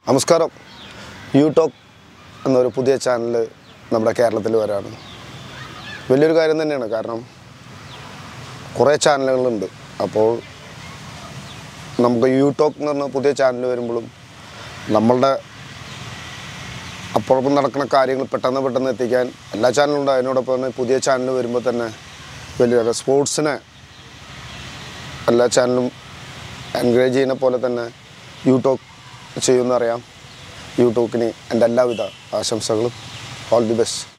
നമസ്കാരം you talk എന്നൊരു പുതിയ ചാനൽ നമ്മുടെ കേരളത്തിൽ വരാണ് വലിയൊരു കാര്യം തന്നെയാണ് കാരണം കുറേ ചാനലുകളുണ്ട് അപ്പോൾ നമുക്ക് യു ടോക്ക് എന്ന് പറഞ്ഞ പുതിയ ചാനൽ വരുമ്പോഴും നമ്മളുടെ അപ്പോഴൊപ്പം നടക്കുന്ന കാര്യങ്ങൾ പെട്ടെന്ന് പെട്ടെന്ന് എത്തിക്കാൻ എല്ലാ ചാനലും ഉണ്ട് അതിനോടൊപ്പം തന്നെ പുതിയ ചാനൽ വരുമ്പോൾ തന്നെ വലിയ സ്പോർട്സിനെ എല്ലാ ചാനലും എൻകറേജ് ചെയ്യുന്ന പോലെ തന്നെ യു ടോക്ക് ചെയ്യുമെന്നറിയാം യു ടോക്കിന് എൻ്റെ എല്ലാവിധ ആശംസകളും ഓൾ ദി ബെസ്റ്റ്